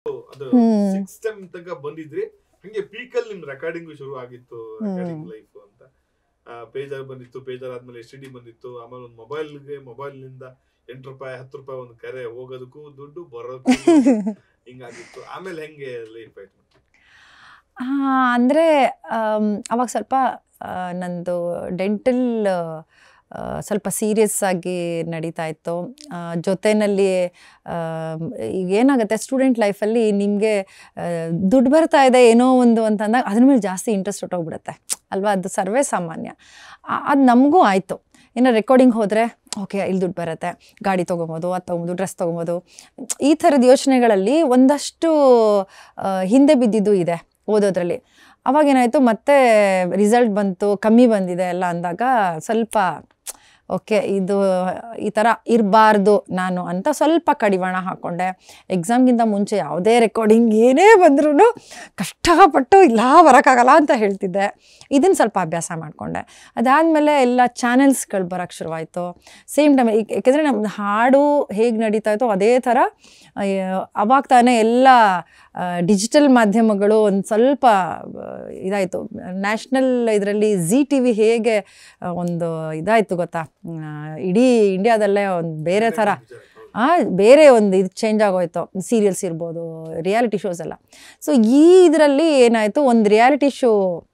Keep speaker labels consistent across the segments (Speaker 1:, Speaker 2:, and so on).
Speaker 1: ಅದು
Speaker 2: ಹ್ಮ್.
Speaker 1: Six time ತನಕ ಬಂದಿದ್ರಿ ಹಂಗೆ ಪೀಕಲ್ ನಿಮ್ ರೆಕಾರ್ಡಿಂಗ್ ಶುರು ಆಗಿತ್ತು ರೆಕಾರ್ಡಿಂಗ್ ಲೈಫ್ ಅಂತ ಪೇಜರ್ ಬಂದಿತ್ತು ಪೇಜರ್ ಆದ್ಮೇಲೆ ಎಸ್ ಡಿ ಬಂದಿತ್ತು ಆಮೇಲೆ ಒಂದು ಮೊಬೈಲ್ಗೆ ಮೊಬೈಲ್ ನಿಂದ ಎಂಟು ರೂಪಾಯಿ ಹತ್ತು ರೂಪಾಯಿ ಒಂದು ಕರೆ ಹೋಗೋದಕ್ಕೂ ದುಡ್ಡು ಬರೋದಕ್ಕೂ ದುಡ್ಡು. ಹಿಂಗಾಗಿತ್ತು ಆಮೇಲೆ ಹೆಂಗೆ ಲೈಫ್ ಆಯ್ತು
Speaker 2: ಆ, ಅಂದ್ರೆ ಆಮ್, ಅವಾಗ ಸ್ವಲ್ಪ ಆ, ನಂದು ಡೆಂಟಲ್ ಸ್ವಲ್ಪ ಸೀರಿಯಸ್ ಆಗಿ ನಡೀತಾ ಇತ್ತು ಆ, ಜೊತೆನಲ್ಲಿ ಆಮ್, ಈಗ ಏನಾಗುತ್ತೆ ಸ್ಟೂಡೆಂಟ್ ಲೈಫಲ್ಲಿ ನಿಮಗೆ ದುಡ್ಡು ಬರ್ತಾ ಇದೆ ಏನೋ ಒಂದು ಅಂತಂದಾಗ ಅದ್ರ ಮೇಲೆ ಜಾಸ್ತಿ ಇಂಟ್ರೆಸ್ಟ್ ಹೊಟ್ಟೋಗ್ಬಿಡುತ್ತೆ ಅಲ್ವಾ ಅದು ಸರ್ವೇ ಸಾಮಾನ್ಯ ಅದು ನಮಗೂ ಆಯಿತು ಇನ್ನು ರೆಕಾರ್ಡಿಂಗ್ ಹೋದರೆ ಓಕೆ ಇಲ್ಲಿ ದುಡ್ಡು ಬರುತ್ತೆ ಗಾಡಿ ತೊಗೊಬೋದು ಅದು ತೊಗೊಬೋದು ಡ್ರೆಸ್ ತೊಗೊಬೋದು ಈ ಥರದ ಯೋಚನೆಗಳಲ್ಲಿ ಒಂದಷ್ಟು ಆ, ಹಿಂದೆ ಬಿದ್ದಿದ್ದು ಇದೆ ಓದೋದ್ರಲ್ಲಿ ಅವಾಗೇನಾಯಿತು ಮತ್ತೆ ರಿಸಲ್ಟ್ ಬಂತು ಕಮ್ಮಿ ಬಂದಿದೆ ಎಲ್ಲ ಅಂದಾಗ ಸ್ವಲ್ಪ ಓಕೆ ಇದು ಈ ಥರ ಇರಬಾರ್ದು ನಾನು ಅಂತ ಸ್ವಲ್ಪ ಕಡಿವಾಣ ಹಾಕ್ಕೊಂಡೆ ಎಕ್ಸಾಮ್ಗಿಂತ ಮುಂಚೆ ಯಾವುದೇ ರೆಕಾರ್ಡಿಂಗ್ ಏನೇ ಬಂದ್ರೂ ಕಷ್ಟಪಟ್ಟು ಇಲ್ಲ ಬರೋಕ್ಕಾಗಲ್ಲ ಅಂತ ಹೇಳ್ತಿದ್ದೆ ಇದನ್ನು ಸ್ವಲ್ಪ ಅಭ್ಯಾಸ ಮಾಡಿಕೊಂಡೆ ಅದಾದಮೇಲೆ ಎಲ್ಲ ಚಾನೆಲ್ಸ್ಗಳು ಬರೋಕ್ಕೆ ಶುರುವಾಯಿತು ಸೇಮ್ ಟೈಮ್ ಏಕೆಂದರೆ ನಮ್ಮ ಹಾಡು ಹೇಗೆ ನಡೀತಾ ಇತ್ತೋ ಅದೇ ಥರ ಅವಾಗ ತಾನೇ ಎಲ್ಲ ಡಿಜಿಟಲ್ ಮಾಧ್ಯಮಗಳು ಒಂದು ಸ್ವಲ್ಪ ಇದಾಯಿತು ನ್ಯಾಷನಲ್ ಇದರಲ್ಲಿ ಝಿ ಟಿ ವಿ ಹೇಗೆ ಆ, ಒಂದು ಇದಾಯಿತು ಗೊತ್ತಾ ಆ, ಇಡೀ ಇಂಡಿಯಾದಲ್ಲೇ ಒಂದು ಬೇರೆ ಥರ ಆ, ಬೇರೆ ಒಂದು ಇದು ಚೇಂಜ್ ಆಗೋಯ್ತು ಸೀರಿಯಲ್ಸ್ ಇರ್ಬೋದು ರಿಯಾಲಿಟಿ ಶೋಸ್ ಎಲ್ಲ ಸೊ ಈ ಇದರಲ್ಲಿ ಏನಾಯಿತು ಒಂದು ರಿಯಾಲಿಟಿ ಶೋ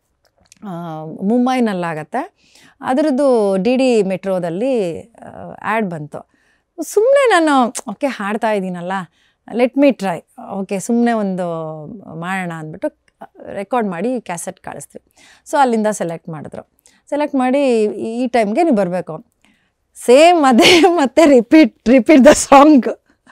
Speaker 2: ಮುಂಬೈನಲ್ಲಾಗತ್ತೆ ಅದರದ್ದು ಡಿ ಡಿ ಮೆಟ್ರೋದಲ್ಲಿ ಆ್ಯಡ್ ಬಂತು ಸುಮ್ಮನೆ ನಾನು ಓಕೆ ಹಾಡ್ತಾ ಇದ್ದೀನಲ್ಲ ಲೆಟ್ ಮೀ ಟ್ರೈ ಓಕೆ ಸುಮ್ಮನೆ ಒಂದು ಮಾಡೋಣ ಅಂದ್ಬಿಟ್ಟು ರೆಕಾರ್ಡ್ ಮಾಡಿ ಕ್ಯಾಸೆಟ್ ಕಳಿಸ್ತೀವಿ ಸೊ ಅಲ್ಲಿಂದ ಸೆಲೆಕ್ಟ್ ಮಾಡಿದ್ರು ಸೆಲೆಕ್ಟ್ ಮಾಡಿ ಈ ಟೈಮ್ಗೆ ನೀವು ಬರಬೇಕು ಸೇಮ್ ಅದೇ ಮತ್ತೆ ರಿಪೀಟ್ ರಿಪೀಟ್ ದ ಸಾಂಗ್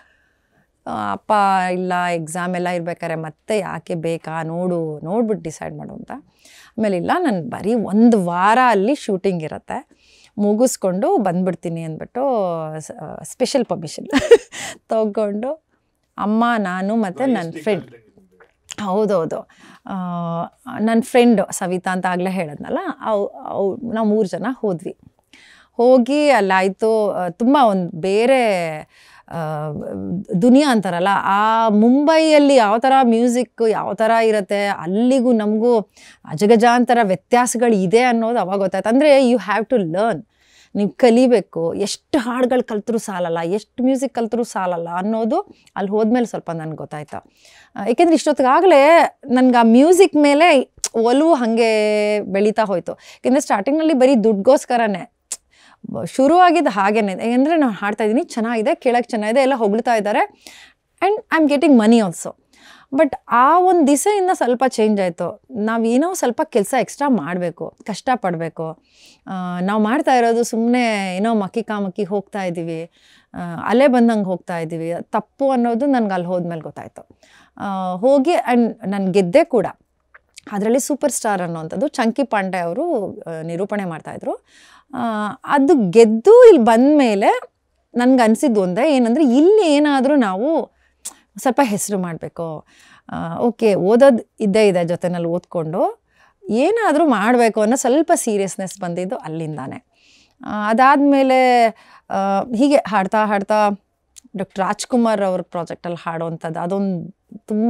Speaker 2: ಅಪ್ಪ ಇಲ್ಲ ಎಕ್ಸಾಮ್ ಎಲ್ಲ ಇರ್ಬೇಕಾರೆ ಮತ್ತೆ ಯಾಕೆ ಬೇಕಾ ನೋಡು ನೋಡ್ಬಿಟ್ಟು ಡಿಸೈಡ್ ಮಾಡು ಅಂತ ಆಮೇಲೆ ಇಲ್ಲ ನಾನು ಬರೀ ಒಂದು ವಾರ ಅಲ್ಲಿ ಶೂಟಿಂಗ್ ಇರುತ್ತೆ ಮುಗಿಸ್ಕೊಂಡು ಬಂದ್ಬಿಡ್ತೀನಿ ಅಂದ್ಬಿಟ್ಟು ಸ್ಪೆಷಲ್ ಪರ್ಮಿಷನ್ ತಗೊಂಡು ಅಮ್ಮ ನಾನು ಮತ್ತು ನನ್ನ ಫ್ರೆಂಡ್ ಹೌದೌದು ನನ್ನ ಫ್ರೆಂಡು ಸವಿತಾ ಅಂತ ಆಗಲೇ ಹೇಳಿದ್ನಲ್ಲ ಅವು ಅವು ನಾವು ಮೂರು ಜನ ಹೋದ್ವಿ ಹೋಗಿ ಅಲ್ಲಾಯಿತು ತುಂಬ ಒಂದು ಬೇರೆ ಆ, ದುನಿಯಾ ಅಂತಾರಲ್ಲ ಆ ಮುಂಬೈಯಲ್ಲಿ ಯಾವ ಥರ ಮ್ಯೂಸಿಕ್ ಯಾವ ಥರ ಇರುತ್ತೆ ಅಲ್ಲಿಗೂ ನಮಗೂ ಅಜಗಜಾಂತರ ವ್ಯತ್ಯಾಸಗಳು ಇದೆ ಅನ್ನೋದು ಅವಾಗ ಗೊತ್ತಾಯ್ತು ಅಂದರೆ ಯು ಹ್ಯಾವ್ ಟು ಲರ್ನ್ ನೀವು ಕಲಿಬೇಕು ಎಷ್ಟು ಹಾಡುಗಳು ಕಲ್ತರೂ ಸಾಲಲ್ಲ ಎಷ್ಟು ಮ್ಯೂಸಿಕ್ ಕಲ್ತರೂ ಸಾಲಲ್ಲ ಅನ್ನೋದು ಅಲ್ಲಿ ಹೋದ್ಮೇಲೆ ಸ್ವಲ್ಪ ನನಗೆ ಗೊತ್ತಾಯ್ತು ಆ, ಏಕೆಂದರೆ ಇಷ್ಟೊತ್ತಿಗಾಗಲೇ ನನಗೆ ಆ ಮ್ಯೂಸಿಕ್ ಮೇಲೆ ಒಲವು ಹಾಗೆ ಬೆಳೀತಾ ಹೋಯಿತು ಯಾಕೆಂದರೆ ಸ್ಟಾರ್ಟಿಂಗ್ನಲ್ಲಿ ಬರೀ ದುಡ್ಗೋಸ್ಕರನೇ ಬ- ಶುರು ಆಗಿದ್ದು ಹಾಗೇನೆ ಅಂದರೆ ನಾನು ಹಾಡ್ತಾ ಇದ್ದೀನಿ ಚೆನ್ನಾಗಿದೆ ಕೇಳೋಕ್ಕೆ ಚೆನ್ನಾಗಿದೆ ಎಲ್ಲ ಹೊಗಳ್ತಾ ಇದ್ದಾರೆ and I am getting money also but ಆ ಒಂದು ದಿಸೆಯಿಂದ ಸ್ವಲ್ಪ ಚೇಂಜ್ ಆಯಿತು ನಾವೇನೋ ಸ್ವಲ್ಪ ಕೆಲಸ ಎಕ್ಸ್ಟ್ರಾ ಮಾಡಬೇಕು ಕಷ್ಟಪಡಬೇಕು ನಾವು ಮಾಡ್ತಾ ಇರೋದು ಸುಮ್ಮನೆ ಏನೋ ಮಕ್ಕಿ ಕಾಮಕ್ಕಿ ಹೋಗ್ತಾ ಇದ್ದೀವಿ ಆ, ಅಲೆ ಬಂದಂಗೆ ಹೋಗ್ತಾ ಇದ್ದೀವಿ ಅದ್ ತಪ್ಪು ಅನ್ನೋದು ನನಗೆ ಅಲ್ಲಿ ಹೋದ್ಮೇಲೆ ಗೊತ್ತಾಯಿತು ಆ, ಹೋಗಿ ಆ್ಯಂಡ್ ನಾನು ಗೆದ್ದೆ ಕೂಡ ಅದರಲ್ಲಿ ಸೂಪರ್ ಸ್ಟಾರ್ ಅನ್ನೋವಂಥದ್ದು ಚಂಕಿ ಪಾಂಡೆ ಅವರು ಆ, ನಿರೂಪಣೆ ಮಾಡ್ತಾಯಿದ್ರು ಅದು ಗೆದ್ದು ಇಲ್ಲಿ ಬಂದ ಮೇಲೆ ನನಗೆ ಅನಿಸಿದ್ದು ಒಂದೇ ಏನಂದರೆ ಇಲ್ಲಿ ಏನಾದರೂ ನಾವು ಸ್ವಲ್ಪ ಹೆಸರು ಮಾಡಬೇಕು ಓಕೆ ಓದೋದು ಇದ್ದೇ ಇದೆ ಜೊತೆನಲ್ಲಿ ಓದ್ಕೊಂಡು ಏನಾದರೂ ಮಾಡಬೇಕು ಅನ್ನೋ ಸ್ವಲ್ಪ ಸೀರಿಯಸ್ನೆಸ್ ಬಂದಿದ್ದು ಅಲ್ಲಿಂದಾನೆ ಅದಾದಮೇಲೆ ಹೀಗೆ ಹಾಡ್ತಾ ಹಾಡ್ತಾ ಡಾಕ್ಟರ್ ರಾಜ್ಕುಮಾರ್ ಅವ್ರ ಪ್ರಾಜೆಕ್ಟಲ್ಲಿ ಹಾಡೋವಂಥದ್ದು ಅದೊಂದು ತುಂಬ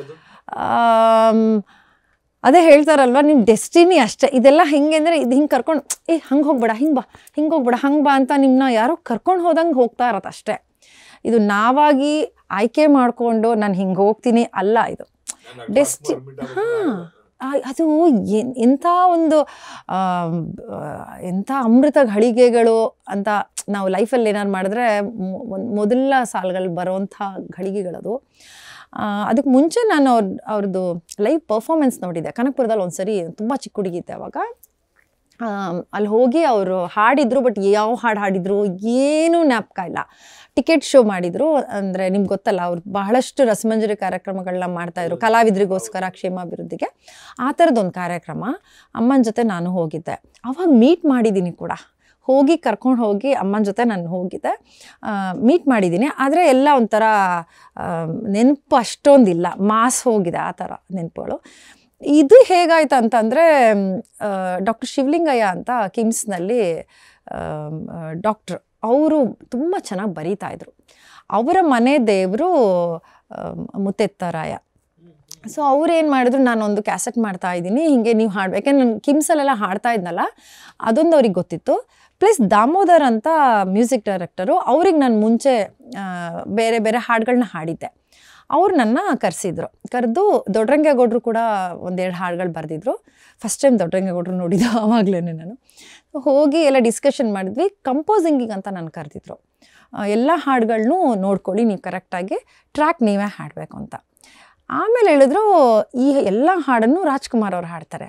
Speaker 2: ಆಮ್, ಅದೇ ಹೇಳ್ತಾರಲ್ವ ನಿಮ್ಮ ಡೆಸ್ಟಿನಿ ಅಷ್ಟೇ ಇದೆಲ್ಲ ಹೆಂಗೆ ಅಂದರೆ ಇದು ಹಿಂಗೆ ಕರ್ಕೊಂಡು ಏ ಹಂಗೆ ಹೋಗ್ಬೇಡ ಹಿಂಗೆ ಬಾ ಹಿಂಗೆ ಹೋಗ್ಬೇಡ ಹಂಗೆ ಬಾ ಅಂತ ನಿಮ್ಮನ್ನ ಯಾರೋ ಕರ್ಕೊಂಡು ಹೋದಂಗೆ ಹೋಗ್ತಾ ಇರತ್ತೆ ಅಷ್ಟೇ ಇದು ನಾವಾಗಿ ಆಯ್ಕೆ ಮಾಡಿಕೊಂಡು ನಾನು ಹಿಂಗೆ ಹೋಗ್ತೀನಿ ಅಲ್ಲ ಇದು ಡೆಸ್ಟಿ ಹಾಂ ಅದು ಎನ್- ಎಂಥ ಒಂದು ಆಮ್, ಆ, ಎಂಥ ಅಮೃತ ಘಳಿಗೆಗಳು ಅಂತ ನಾವು ಲೈಫಲ್ಲಿ ಏನಾದ್ರು ಮಾಡಿದ್ರೆ ಮೊ- ಒಂದ್ ಮೊದಲ ಸಾಲುಗಳು ಬರೋವಂಥ ಘಳಿಗೆಗಳದು ಆ, ಅದಕ್ಕೆ ಮುಂಚೆ ನಾನು ಅವ್ರ ಅವ್ರದ್ದು ಲೈವ್ ಪರ್ಫಾರ್ಮೆನ್ಸ್ ನೋಡಿದ್ದೆ ಕನಕಪುರದಲ್ಲಿ ಒಂದ್ಸರಿ ತುಂಬ ಚಿಕ್ಕ ಹುಡುಗಿ ಇದ್ದೆ ಅವಾಗ ಆಮ್, ಅಲ್ಲಿ ಹೋಗಿ ಅವರು ಹಾಡಿದ್ರು ಬಟ್ ಯಾವ ಹಾಡು ಹಾಡಿದ್ರು ಏನೂ ಜ್ಞಾಪಕ ಇಲ್ಲ ಟಿಕೆಟ್ ಶೋ ಮಾಡಿದ್ರು ಅಂದರೆ ನಿಮ್ಗೆ ಗೊತ್ತಲ್ಲ ಅವ್ರು ಬಹಳಷ್ಟು ರಸಮಂಜರಿ ಕಾರ್ಯಕ್ರಮಗಳನ್ನ ಮಾಡ್ತಾಯಿದ್ರು ಕಲಾವಿದರಿಗೋಸ್ಕರ ಕ್ಷೇಮಾಭಿವೃದ್ಧಿಗೆ ಆ ಥರದ್ದೊಂದು ಕಾರ್ಯಕ್ರಮ ಅಮ್ಮನ ಜೊತೆ ನಾನು ಹೋಗಿದ್ದೆ ಅವಾಗ ಮೀಟ್ ಮಾಡಿದ್ದೀನಿ ಕೂಡ ಹೋಗಿ ಕರ್ಕೊಂಡು ಹೋಗಿ ಅಮ್ಮನ ಜೊತೆ ನಾನು ಹೋಗಿದ್ದೆ ಮೀಟ್ ಮಾಡಿದ್ದೀನಿ ಆದರೆ ಎಲ್ಲ ಒಂಥರ ಆ, ನೆನಪು ಅಷ್ಟೊಂದಿಲ್ಲ ಮಾಸ್ ಹೋಗಿದೆ ಆ ಥರ ನೆನಪುಗಳು ಇದು ಹೇಗಾಯ್ತು ಅಂತಂದರೆ ಡಾಕ್ಟರ್ ಶಿವಲಿಂಗಯ್ಯ ಅಂತ ಕಿಮ್ಸ್ನಲ್ಲಿ ಡಾಕ್ಟ್ರು ಅವರು ತುಂಬ ಚೆನ್ನಾಗಿ ಬರೀತಾ ಇದ್ರು ಅವರ ಮನೆ ದೇವರು ಮುತ್ತೆತ್ತರಾಯ ಸೊ ಅವ್ರು ಏನು ಮಾಡಿದ್ರು ನಾನು ಒಂದು ಕ್ಯಾಸೆಟ್ ಮಾಡ್ತಾ ಇದ್ದೀನಿ ಹಿಂಗೆ ನೀವು ಹಾಡು ಯಾಕೆಂದ್ರೆ ನಾನು ಕಿಮ್ಸಲ್ಲೆಲ್ಲ ಹಾಡ್ತಾ ಇದ್ನಲ್ಲ ಅದೊಂದು ಅವ್ರಿಗೆ ಗೊತ್ತಿತ್ತು ಪ್ಲಸ್ ದಾಮೋದರ್ ಅಂತ ಮ್ಯೂಸಿಕ್ ಡೈರೆಕ್ಟರು ಅವ್ರಿಗೆ ನಾನು ಮುಂಚೆ ಆ, ಬೇರೆ ಬೇರೆ ಹಾಡುಗಳನ್ನ ಹಾಡಿದ್ದೆ ಅವ್ರು ನನ್ನ ಕರೆಸಿದ್ರು ಕರೆದು ದೊಡ್ಡರಂಗೇಗೌಡರು ಕೂಡ ಒಂದೆರಡು ಹಾಡುಗಳು ಬರೆದಿದ್ರು ಫಸ್ಟ್ ಟೈಮ್ ದೊಡ್ಡರಂಗೇಗೌಡರು ನೋಡಿದ್ದು ಆವಾಗಲೇ ನಾನು ಹೋಗಿ ಎಲ್ಲ ಡಿಸ್ಕಷನ್ ಮಾಡಿದ್ವಿ ಕಂಪೋಸಿಂಗಿಗೆ ಅಂತ ನಾನು ಕರೆದಿದ್ರು ಎಲ್ಲ ಹಾಡುಗಳ್ನೂ ನೋಡ್ಕೊಳ್ಳಿ ನೀವು ಕರೆಕ್ಟಾಗಿ ಟ್ರ್ಯಾಕ್ ನೀವೇ ಹಾಡಬೇಕು ಅಂತ ಆಮೇಲೆ ಹೇಳಿದ್ರು ಈ ಎಲ್ಲ ಹಾಡನ್ನು ರಾಜ್ಕುಮಾರ್ ಅವ್ರು ಹಾಡ್ತಾರೆ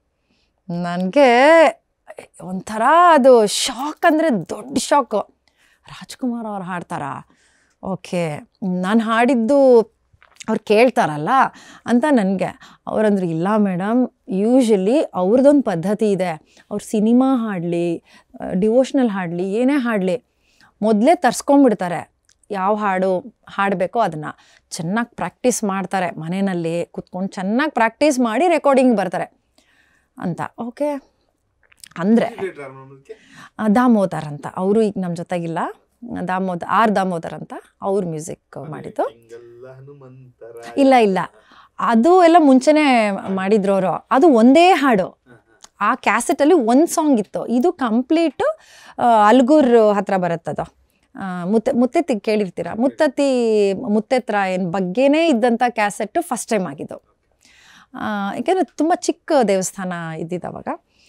Speaker 2: ನನಗೆ ಒಂಥರ ಅದು ಶಾಕ್ ಅಂದರೆ ದೊಡ್ಡ ಶಾಕು ರಾಜ್ಕುಮಾರ್ ಅವ್ರು ಹಾಡ್ತಾರಾ ಓಕೆ ನಾನು ಹಾಡಿದ್ದು ಅವ್ರು ಕೇಳ್ತಾರಲ್ಲ ಅಂತ ನನಗೆ ಅವರಂದ್ರು ಇಲ್ಲ ಮೇಡಮ್ ಯೂಶಲಿ ಅವ್ರದ್ದೊಂದು ಪದ್ಧತಿ ಇದೆ ಅವ್ರು ಸಿನಿಮಾ ಹಾಡಲಿ ಡಿವೋಷ್ನಲ್ ಹಾಡಲಿ ಏನೇ ಹಾಡಲಿ ಮೊದಲೇ ತರ್ಸ್ಕೊಂಡ್ಬಿಡ್ತಾರೆ ಯಾವ ಹಾಡು ಹಾಡಬೇಕೋ ಅದನ್ನು ಚೆನ್ನಾಗಿ ಪ್ರಾಕ್ಟೀಸ್ ಮಾಡ್ತಾರೆ ಮನೆಯಲ್ಲಿ ಕುತ್ಕೊಂಡು ಚೆನ್ನಾಗಿ ಪ್ರಾಕ್ಟೀಸ್ ಮಾಡಿ ರೆಕಾರ್ಡಿಂಗ್ ಬರ್ತಾರೆ ಅಂತ ಓಕೆ ಅಂದರೆ
Speaker 1: Creator ಯಾರು ಅನ್ನೋದಕ್ಕೆ?
Speaker 2: ದಾಮೋದರ್ ಅಂತ ಅವರು ಈಗ ನಮ್ಮ ಜೊತೆಗಿಲ್ಲ ದಾಮೋದರ್ ಆರ್ ದಾಮೋದರ್ ಅಂತ ಅವ್ರು ಮ್ಯೂಸಿಕ್ ಮಾಡಿದ್ದು
Speaker 1: ಹಿಂಗೆಲ್ಲ ಹನುಮಂತರ
Speaker 2: ಇಲ್ಲ ಇಲ್ಲ ಅದು ಎಲ್ಲ ಮುಂಚೆನೇ ಮಾಡಿದ್ರು ಅವರು ಅದು ಒಂದೇ ಹಾಡು ಆ ಕ್ಯಾಸೆಟಲ್ಲಿ ಒಂದು ಸಾಂಗ್ ಇತ್ತು ಇದು ಕಂಪ್ಲೀಟು ಅಲ್ಗೂರ್ ಹತ್ರ ಬರುತ್ತದು ಆ, ಮುತ್ತೆ ಮುತ್ತೆತ್ತಿ ಕೇಳಿರ್ತೀರ ಮುತ್ತತ್ತಿ ಮುತ್ತೆತ್ರಾಯನ್ ಬಗ್ಗೆನೇ ಇದ್ದಂಥ ಕ್ಯಾಸೆಟ್ಟು ಫಸ್ಟ್ ಟೈಮ್ ಆಗಿದ್ದು ಆ, ಯಾಕೆಂದರೆ ತುಂಬ ಚಿಕ್ಕ ದೇವಸ್ಥಾನ ಇದ್ದಿದ್ದು ಅವಾಗ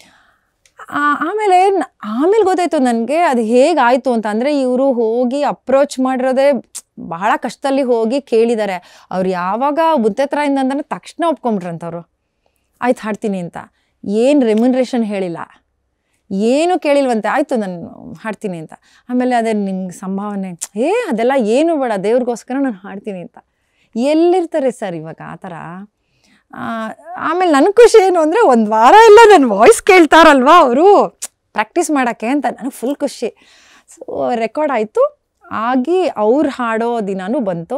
Speaker 2: ಆ- ಆಮೇಲೆ ನ- ಆಮೇಲೆ ಗೊತ್ತಾಯ್ತು ನನಗೆ ಅದು ಹೇಗಾಯಿತು ಅಂತ ಅಂದರೆ ಇವರು ಹೋಗಿ ಅಪ್ರೋಚ್ ಮಾಡಿರೋದೇ ಬಹಳ ಕಷ್ಟದಲ್ಲಿ ಹೋಗಿ ಕೇಳಿದ್ದಾರೆ ಅವ್ರು ಯಾವಾಗ ಮುತ್ತೆತ್ರಾಯಿಂದ ಅಂದ್ರೆ ತಕ್ಷಣ ಒಪ್ಕೊಂಬಿಟ್ರಂತವ್ರು ಆಯ್ತು ಹಾಡ್ತೀನಿ ಅಂತ ಏನು ರೆಮ್ಯುನರೇಷನ್ ಹೇಳಿಲ್ಲ ಏನು ಕೇಳಿಲ್ವಂತೆ ಆಯಿತು ನಾನು ಹಾಡ್ತೀನಿ ಅಂತ ಆಮೇಲೆ ಅದೇ ನಿಮ್ಗೆ ಸಂಭಾವನೆ ಏ ಅದೆಲ್ಲ ಏನು ಬೇಡ ದೇವ್ರಿಗೋಸ್ಕರ ನಾನು ಹಾಡ್ತೀನಿ ಅಂತ ಎಲ್ಲಿರ್ತಾರೆ ಸರ್ ಇವಾಗ ಆ ಥರ ಆ, ಆಮೇಲೆ ನನ್ನ ಖುಷಿ ಏನು ಅಂದರೆ ಒಂದು ವಾರ ಎಲ್ಲ ನನ್ನ ವಾಯ್ಸ್ ಕೇಳ್ತಾರಲ್ವಾ ಅವರು ಪ್ರಾಕ್ಟೀಸ್ ಮಾಡೋಕ್ಕೆ ಅಂತ ನನಗೆ ಫುಲ್ ಖುಷಿ ಸೊ ರೆಕಾರ್ಡ್ ಆಯಿತು ಆಗಿ ಅವ್ರು ಹಾಡೋ ದಿನಾನೂ ಬಂತು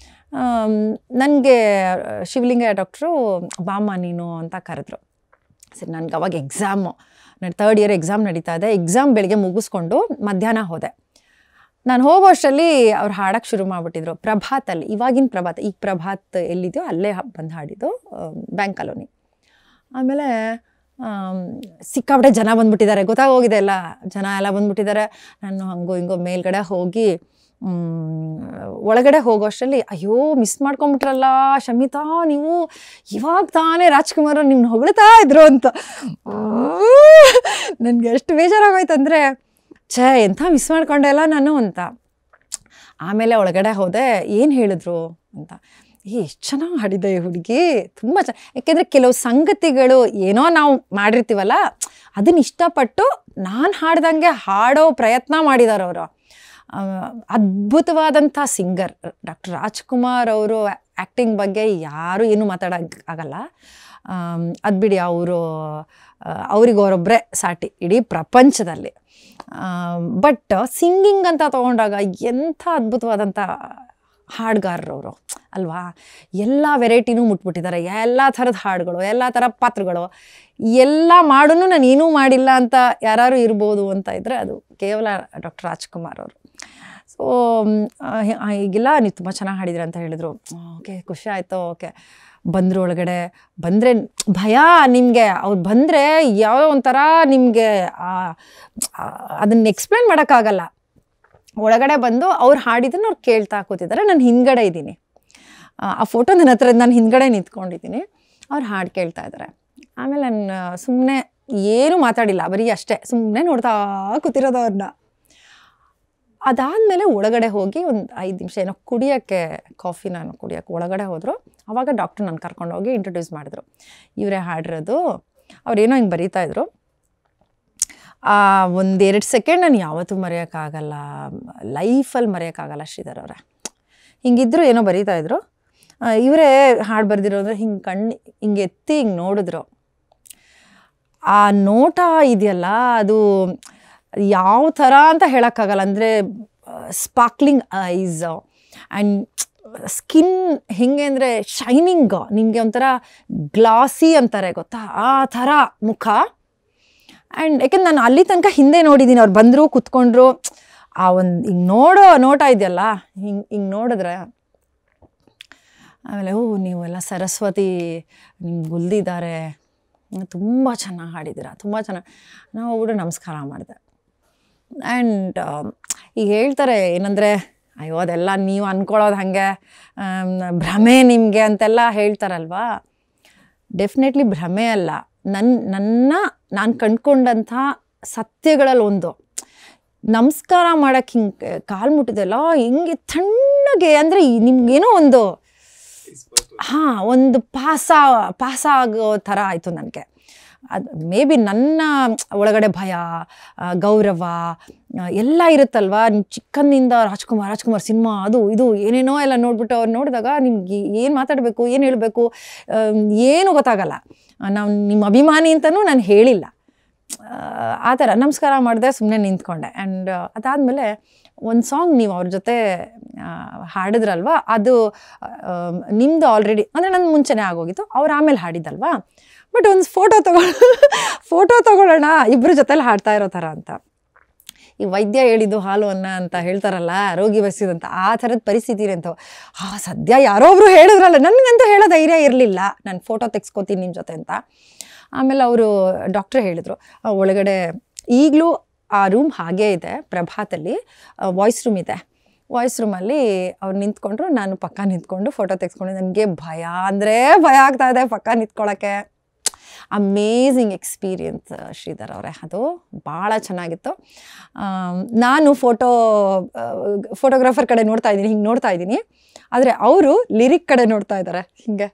Speaker 2: ನನಗೆ ಶಿವಲಿಂಗಯ್ಯ ಡಾಕ್ಟ್ರು ಬಾಮ್ಮ ನೀನು ಅಂತ ಕರೆದ್ರು ಸರಿ ನನಗೆ ಅವಾಗ ಎಕ್ಸಾಮು ನಾನು ತರ್ಡ್ ಇಯರ್ ಎಕ್ಸಾಮ್ ನಡೀತಾ ಇದೆ ಎಕ್ಸಾಮ್ ಬೆಳಗ್ಗೆ ಮುಗಿಸ್ಕೊಂಡು ಮಧ್ಯಾಹ್ನ ಹೋದೆ ನಾನು ಹೋಗೋ ಅಷ್ಟರಲ್ಲಿ ಅವ್ರು ಹಾಡೋಕ್ಕೆ ಶುರು ಮಾಡಿಬಿಟ್ಟಿದ್ರು ಪ್ರಭಾತಲ್ಲಿ ಇವಾಗಿನ ಪ್ರಭಾತ್ ಈಗ ಪ್ರಭಾತ್ ಎಲ್ಲಿದೆಯೋ ಅಲ್ಲೇ ಬಂದು ಹಾಡಿದ್ದು ಬ್ಯಾಂಕ್ ಕಾಲೋನಿ ಆಮೇಲೆ ಆಮ್, ಸಿಕ್ಕಾಪಟ್ಟೆ ಜನ ಬಂದ್ಬಿಟ್ಟಿದ್ದಾರೆ ಗೊತ್ತಾಗೋಗಿದೆ ಎಲ್ಲ ಜನ ಎಲ್ಲ ಬಂದ್ಬಿಟ್ಟಿದ್ದಾರೆ ನಾನು ಹಂಗೋ ಹಿಂಗೋ ಮೇಲ್ಗಡೆ ಹೋಗಿ ಮ್, ಒಳಗಡೆ ಹೋಗೋ ಅಷ್ಟರಲ್ಲಿ ಅಯ್ಯೋ ಮಿಸ್ ಮಾಡ್ಕೊಂಬಿಟ್ರಲ್ಲ ಶಮಿತಾ ನೀವು ಇವಾಗ ತಾನೇ ರಾಜ್ಕುಮಾರ್ ನಿಮ್ನ ಹೊಗಳ್ತಾ ಇದ್ರು ಅಂತ ನನಗೆ ಎಷ್ಟು ಬೇಜಾರಾಗೋಯ್ತು ಅಂದರೆ ಛೇ ಎಂಥ ಮಿಸ್ ಮಾಡ್ಕೊಂಡೆಲ್ಲ ನಾನು ಅಂತ ಆಮೇಲೆ ಒಳಗಡೆ ಹೋದೆ ಏನು ಹೇಳಿದ್ರು ಅಂತ ಏ ಎಷ್ಟು ಚೆನ್ನಾಗಿ ಹಾಡಿದೆ ಈ ಹುಡುಗಿ ತುಂಬ ಚೆನ್ನ ಯಾಕೆಂದರೆ ಕೆಲವು ಸಂಗತಿಗಳು ಏನೋ ನಾವು ಮಾಡಿರ್ತೀವಲ್ಲ ಅದನ್ನ ಇಷ್ಟಪಟ್ಟು ನಾನು ಹಾಡ್ದಂಗೆ ಹಾಡೋ ಪ್ರಯತ್ನ ಮಾಡಿದ್ದಾರೆ ಅವರು ಅದ್ಭುತವಾದಂಥ ಸಿಂಗರ್ ಡಾಕ್ಟರ್ ರಾಜ್ಕುಮಾರ್ ಅವರು ಆ್ಯಕ್ಟಿಂಗ್ ಬಗ್ಗೆ ಯಾರೂ ಏನೂ ಮಾತಾಡೋಕೆ ಆಗಲ್ಲ ಅದು ಬಿಡಿ ಅವರು ಅವ್ರಿಗೆ ಅವರೊಬ್ಬರೇ ಸಾಟಿ ಇಡೀ ಪ್ರಪಂಚದಲ್ಲಿ ಬಟ್ ಸಿಂಗಿಂಗ್ ಅಂತ ತೊಗೊಂಡಾಗ ಎಂಥ ಅದ್ಭುತವಾದಂಥ ಹಾಡುಗಾರರು ಅವರು ಅಲ್ವಾ ಎಲ್ಲ ವೆರೈಟಿನೂ ಮುಟ್ಬಿಟ್ಟಿದ್ದಾರೆ ಎಲ್ಲ ಥರದ ಹಾಡುಗಳು ಎಲ್ಲ ಥರ ಪಾತ್ರಗಳು ಎಲ್ಲ ಮಾಡೂ ನಾನು ಏನೂ ಮಾಡಿಲ್ಲ ಅಂತ ಯಾರು ಇರ್ಬೋದು ಅಂತ ಇದ್ದರೆ ಅದು ಕೇವಲ ಡಾಕ್ಟರ್ ರಾಜ್ಕುಮಾರ್ ಅವರು ಸೊ ಈಗೆಲ್ಲ ನೀವು ತುಂಬ ಚೆನ್ನಾಗಿ ಹಾಡಿದ್ರಿ ಅಂತ ಹೇಳಿದರು ಓಕೆ ಖುಷಿ ಆಯಿತು ಓಕೆ ಬಂದರು ಒಳಗಡೆ ಬಂದರೆ ಭಯ ನಿಮಗೆ ಅವ್ರು ಬಂದರೆ ಯಾವ ಒಂಥರ ನಿಮಗೆ ಅದನ್ನು ಎಕ್ಸ್ಪ್ಲೇನ್ ಮಾಡೋಕ್ಕಾಗಲ್ಲ ಒಳಗಡೆ ಬಂದು ಅವ್ರು ಹಾಡಿದ್ದನ್ನು ಅವ್ರು ಕೇಳ್ತಾ ಕೂತಿದ್ದಾರೆ ನಾನು ಹಿಂದ್ಗಡೆ ಇದ್ದೀನಿ ಆ ಫೋಟೋ ನನ್ನ ಹತ್ರ ನಾನು ಹಿಂದ್ಗಡೆ ನಿಂತ್ಕೊಂಡಿದ್ದೀನಿ ಅವ್ರು ಹಾಡು ಕೇಳ್ತಾ ಇದ್ದಾರೆ ಆಮೇಲೆ ನಾನು ಸುಮ್ಮನೆ ಏನೂ ಮಾತಾಡಿಲ್ಲ ಬರೀ ಅಷ್ಟೇ ಸುಮ್ಮನೆ ನೋಡ್ತಾ ಕೂತಿರೋದು ಅವ್ರನ್ನ ಅದಾದಮೇಲೆ ಒಳಗಡೆ ಹೋಗಿ ಒಂದು ಐದು ನಿಮಿಷ ಏನೋ ಕುಡಿಯೋಕ್ಕೆ ಕಾಫಿ ನಾನು ಕುಡಿಯೋಕ್ಕೆ ಒಳಗಡೆ ಹೋದರು ಆವಾಗ ಡಾಕ್ಟ್ರು ನಾನು ಕರ್ಕೊಂಡು ಹೋಗಿ ಇಂಟ್ರೊಡ್ಯೂಸ್ ಮಾಡಿದ್ರು ಇವರೇ ಹಾಡಿರೋದು ಅವ್ರೇನೋ ಹಿಂಗೆ ಬರೀತಾಯಿದ್ರು ಒಂದೆರಡು ಸೆಕೆಂಡ್ ನಾನು ಯಾವತ್ತೂ ಮರೆಯೋಕ್ಕಾಗಲ್ಲ ಲೈಫಲ್ಲಿ ಮರೆಯೋಕ್ಕಾಗಲ್ಲ ಶ್ರೀಧರ್ ಅವರೇ ಹಿಂಗಿದ್ರು ಏನೋ ಬರೀತಾಯಿದ್ರು ಇವರೇ ಹಾಡು ಬರೆದಿರೋ ಅಂದರೆ ಹಿಂಗೆ ಕಣ್ಣು ಹಿಂಗೆ ಎತ್ತಿ ಹಿಂಗೆ ನೋಡಿದ್ರು ಆ ನೋಟ ಇದೆಯಲ್ಲ ಅದು ಯಾವ ಥರ ಅಂತ ಹೇಳೋಕ್ಕಾಗಲ್ಲ ಅಂದರೆ ಸ್ಪಾರ್ಕ್ಲಿಂಗ್ ಐಸ್ ಆ್ಯಂಡ್ ಸ್ಕಿನ್ ಹೆಂಗೆ ಅಂದರೆ ಶೈನಿಂಗ್ ನಿಮಗೆ ಒಂಥರ ಗ್ಲಾಸಿ ಅಂತಾರೆ ಗೊತ್ತಾ ಆ ಥರ ಮುಖ ಆ್ಯಂಡ್ ಯಾಕೆಂದ್ರೆ ನಾನು ಅಲ್ಲಿ ತನಕ ಹಿಂದೆ ನೋಡಿದ್ದೀನಿ ಅವ್ರು ಬಂದರು ಕುತ್ಕೊಂಡ್ರು ಆ ಒಂದು ಹಿಂಗೆ ನೋಡೋ ನೋಟ ಇದೆಯಲ್ಲ ಹಿಂಗೆ ಹಿಂಗೆ ನೋಡಿದ್ರೆ ಆಮೇಲೆ ಓ ನೀವೆಲ್ಲ ಸರಸ್ವತಿ ನಿಮ್ಗೆ ಗುಲ್ದಿದ್ದಾರೆ ತುಂಬ ಚೆನ್ನಾಗಿ ಹಾಡಿದ್ದೀರಾ ತುಂಬ ಚೆನ್ನಾಗಿ ನಾವು ಹೋಗ್ಬಿಟ್ಟು ನಮಸ್ಕಾರ ಮಾಡಿದೆ ಆ್ಯಂಡ್ ಈಗ ಹೇಳ್ತಾರೆ ಏನಂದರೆ ಅಯ್ಯೋ ಅದೆಲ್ಲ ನೀವು ಅಂದ್ಕೊಳ್ಳೋದು ಹಾಗೆ ಆಮ್, ಭ್ರಮೆ ನಿಮಗೆ ಅಂತೆಲ್ಲ ಹೇಳ್ತಾರಲ್ವಾ ಡೆಫಿನೆಟ್ಲಿ ಭ್ರಮೆ ಅಲ್ಲ ನನ್ನ ನನ್ನ ನಾನು ಕಂಡ್ಕೊಂಡಂಥ ಸತ್ಯಗಳಲ್ಲಿ ಒಂದು ನಮಸ್ಕಾರ ಮಾಡೋಕ್ಕೆ ಹಿಂಗೆ ಕಾಲು ಮುಟ್ಟಿದೆಲ್ಲ ಹಿಂಗೆ ತಣ್ಣಗೆ ಅಂದರೆ ನಿಮ್ಗೇನೋ ಒಂದು ಹಾಂ ಒಂದು ಪಾಸ ಪಾಸ ಆಗೋ ಥರ ಆಯಿತು ನನಗೆ ಅದು ಮೇ ಬಿ ನನ್ನ ಒಳಗಡೆ ಭಯ ಆ, ಗೌರವ ಆ, ಎಲ್ಲ ಇರುತ್ತಲ್ವಾ ನಿಮ್ಮ ಚಿಕ್ಕಂದಿಂದ ರಾಜ್ಕುಮಾರ್ ರಾಜ್ಕುಮಾರ್ ಸಿನಿಮಾ ಅದು ಇದು ಏನೇನೋ ಎಲ್ಲ ನೋಡ್ಬಿಟ್ಟು ಅವ್ರು ನೋಡಿದಾಗ ನಿಮ್ಗೆ ಏನು ಮಾತಾಡಬೇಕು ಏನು ಹೇಳಬೇಕು ಏನು ಗೊತ್ತಾಗಲ್ಲ ನಾವು ನಿಮ್ಮ ಅಭಿಮಾನಿ ಅಂತಲೂ ನಾನು ಹೇಳಿಲ್ಲ ಆ, ಆ ಥರ ನಮಸ್ಕಾರ ಮಾಡಿದೆ ಸುಮ್ಮನೆ ನಿಂತ್ಕೊಂಡೆ ಆ್ಯಂಡ್ ಅದಾದಮೇಲೆ ಒಂದು ಸಾಂಗ್ ನೀವು ಅವ್ರ ಜೊತೆ ಆ, ಹಾಡಿದ್ರಲ್ವಾ ಅದು ಆ, ನಿಮ್ಮದು ಆಲ್ರೆಡಿ ಅಂದರೆ ನನ್ನ ಮುಂಚೆನೇ ಆಗೋಗಿತ್ತು ಅವ್ರು ಆಮೇಲೆ ಹಾಡಿದ್ದಲ್ವಾ ಬಟ್ ಒಂದು ಫೋಟೋ ತಗೊಳ್ಳೋ ಫೋಟೋ ತಗೊಳ್ಳೋಣ ಇಬ್ಬರು ಜೊತೆಲಿ ಹಾಡ್ತಾ ಇರೋ ಥರ ಅಂತ ಈ ವೈದ್ಯ ಹೇಳಿದ್ದು ಹಾಲು ಅನ್ನ ಅಂತ ಹೇಳ್ತಾರಲ್ಲ ರೋಗಿ ಬಸಿದಂತ ಆ ಥರದ ಪರಿಸ್ಥಿತಿ ಅಂತ ಆ ಸದ್ಯ ಯಾರೋ ಒಬ್ರು ಹೇಳಿದ್ರಲ್ಲ ನನಗಂತೂ ಹೇಳೋ ಧೈರ್ಯ ಇರಲಿಲ್ಲ ನಾನು ಫೋಟೋ ತೆಗ್ಸ್ಕೊತೀನಿ ನಿಮ್ಮ ಜೊತೆ ಅಂತ ಆಮೇಲೆ ಅವರು ಡಾಕ್ಟ್ರೇ ಹೇಳಿದರು ಆ, ಒಳಗಡೆ ಈಗಲೂ ಆ ರೂಮ್ ಹಾಗೇ ಇದೆ ಪ್ರಭಾತಲ್ಲಿ ವಾಯ್ಸ್ ರೂಮ್ ಇದೆ ವಾಯ್ಸ್ ರೂಮಲ್ಲಿ ಅವ್ರು ನಿಂತ್ಕೊಂಡ್ರು ನಾನು ಪಕ್ಕ ನಿಂತ್ಕೊಂಡು ಫೋಟೋ ತೆಗೆಸ್ಕೊಂಡು ನನಗೆ ಭಯ ಅಂದರೆ ಭಯ ಆಗ್ತಾ ಇದೆ ಪಕ್ಕ ನಿಂತ್ಕೊಳ್ಳೋಕ್ಕೆ ಅಮೇಝಿಂಗ್ ಎಕ್ಸ್ಪೀರಿಯನ್ಸ್ ಶ್ರೀಧರ್ ಅವರೇ ಅದು ಭಾಳ ಚೆನ್ನಾಗಿತ್ತು ಆಮ್, ನಾನು ಫೋಟೋ ಫೋಟೋಗ್ರಾಫರ್ ಕಡೆ ನೋಡ್ತಾ ಇದ್ದೀನಿ ಹಿಂಗೆ ನೋಡ್ತಾ ಇದ್ದೀನಿ ಆದರೆ ಅವರು ಲಿರಿಕ್ ಕಡೆ ನೋಡ್ತಾ ಇದ್ದಾರೆ ಹಿಂಗೆ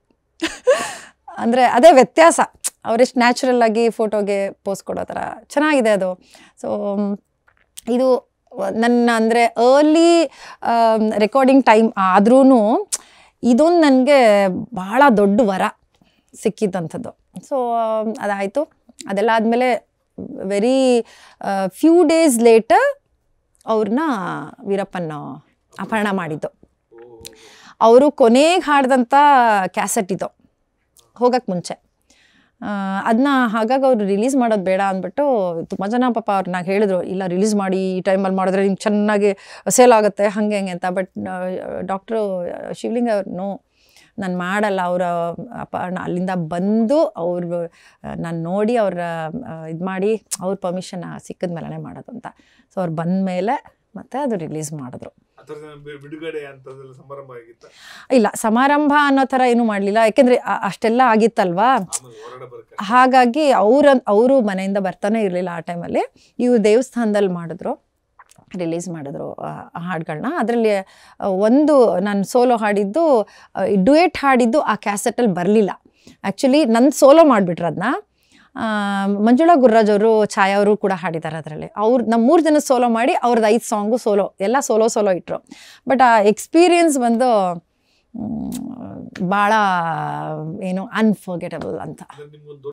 Speaker 2: ಅಂದರೆ ಅದೇ ವ್ಯತ್ಯಾಸ ಅವರೆಷ್ಟು ನ್ಯಾಚುರಲ್ ಆಗಿ ಫೋಟೋಗೆ ಪೋಸ್ ಕೊಡೋ ಥರ ಚೆನ್ನಾಗಿದೆ ಅದು ಸೊ ಇದು ನನ್ನ ಅಂದರೆ ಅರ್ಲಿ ರೆಕಾರ್ಡಿಂಗ್ ಟೈಮ್ ಆದ್ರೂ ಇದೊಂದು ನನಗೆ ಭಾಳ ದೊಡ್ಡ ವರ ಸಿಕ್ಕಿದ್ದಂಥದ್ದು ಸೊ ಅದಾಯಿತು ಅದೆಲ್ಲ ಆದಮೇಲೆ ವೆರಿ ಫ್ಯೂ ಡೇಸ್ ಲೇಟರ್ ಅವ್ರನ್ನ ವೀರಪ್ಪನ ಅಪಹರಣ ಮಾಡಿದ್ದು ಅವರು ಕೊನೆಗೆ ಹಾಡ್ದಂಥ ಕ್ಯಾಸೆಟ್ ಇದು ಹೋಗಕ್ಕೆ ಮುಂಚೆ ಅದನ್ನ ಹಾಗಾಗಿ ಅವರು ರಿಲೀಸ್ ಮಾಡೋದು ಬೇಡ ಅಂದ್ಬಿಟ್ಟು ತುಂಬ ಜನ ಪಾಪ ಅವ್ರನ್ನ ಹೇಳಿದ್ರು ಇಲ್ಲ ರಿಲೀಸ್ ಮಾಡಿ ಈ ಟೈಮಲ್ಲಿ ಮಾಡಿದ್ರೆ ನಿಮ್ಗೆ ಚೆನ್ನಾಗಿ ಸೇಲ್ ಆಗುತ್ತೆ ಹಾಗೆ ಹಂಗೆ ಅಂತ ಬಟ್ ಡಾಕ್ಟ್ರು ಶಿವಲಿಂಗ ಅವ್ರು ನೋ ನಾನು ಮಾಡಲ್ಲ ಅವರ ಅಪಹರಣ ಅಲ್ಲಿಂದ ಬಂದು ಅವರು ನಾನು ನೋಡಿ ಅವ್ರ ಇದು ಮಾಡಿ ಅವ್ರ ಪರ್ಮಿಷನ್ ಸಿಕ್ಕಿದ ಮೇಲೇ ಮಾಡೋದು ಅಂತ ಸೊ ಅವ್ರು ಬಂದ ಮೇಲೆ ಮತ್ತೆ ಅದು ರಿಲೀಸ್ ಮಾಡಿದ್ರು
Speaker 1: ಆ ಥರದ ಬಿ- ಬಿಡುಗಡೆ ಅಂತದೆಲ್ಲ ಸಮಾರಂಭ ಆಗಿತ್ತ
Speaker 2: ಇಲ್ಲ ಸಮಾರಂಭ ಅನ್ನೋ ಥರ ಏನೂ ಮಾಡಲಿಲ್ಲ ಯಾಕೆಂದರೆ ಅಷ್ಟೆಲ್ಲ ಆಗಿತ್ತಲ್ವಾ
Speaker 1: ಆಮೇಲೆ ಹೊರಗಡೆ ಬರಕ್ಕೆ
Speaker 2: ಹಾಗಾಗಿ ಅವ್ರ ಅವರು ಮನೆಯಿಂದ ಬರ್ತಾನೆ ಇರಲಿಲ್ಲ ಆ ಟೈಮಲ್ಲಿ ಇವ್ರು ದೇವಸ್ಥಾನದಲ್ಲಿ ಮಾಡಿದ್ರು ರಿಲೀಸ್ ಮಾಡಿದ್ರು ಆ ಹಾಡುಗಳನ್ನ ಅದರಲ್ಲಿ ಒಂದು ನಾನು ಸೋಲೋ ಹಾಡಿದ್ದು ಡುಯೆಟ್ ಹಾಡಿದ್ದು ಆ ಕ್ಯಾಸೆಟಲ್ಲಿ ಬರಲಿಲ್ಲ ಆ್ಯಕ್ಚುಲಿ ನನ್ನ ಸೋಲೋ ಮಾಡಿಬಿಟ್ರು ಅದನ್ನ ಮಂಜುಳಾ ಗುರ್ರಾಜ್ ಅವರು ಛಾಯಾ ಅವರು ಕೂಡ ಹಾಡಿದ್ದಾರೆ ಅದರಲ್ಲಿ ಅವ್ರು ನಮ್ಮ ಮೂರು ಜನ ಸೋಲೋ ಮಾಡಿ ಅವ್ರದ್ದು ಐದು ಸಾಂಗು ಸೋಲೋ ಎಲ್ಲ ಸೋಲೋ ಸೋಲೋ ಇಟ್ಟರು ಬಟ್ ಆ ಎಕ್ಸ್ಪೀರಿಯನ್ಸ್ ಬಂದು ಭಾಳ ಏನು ಅನ್ಫರ್ಗೆಟಬಲ್ ಅಂತ
Speaker 1: ನಿಮ್ಗೊಂದು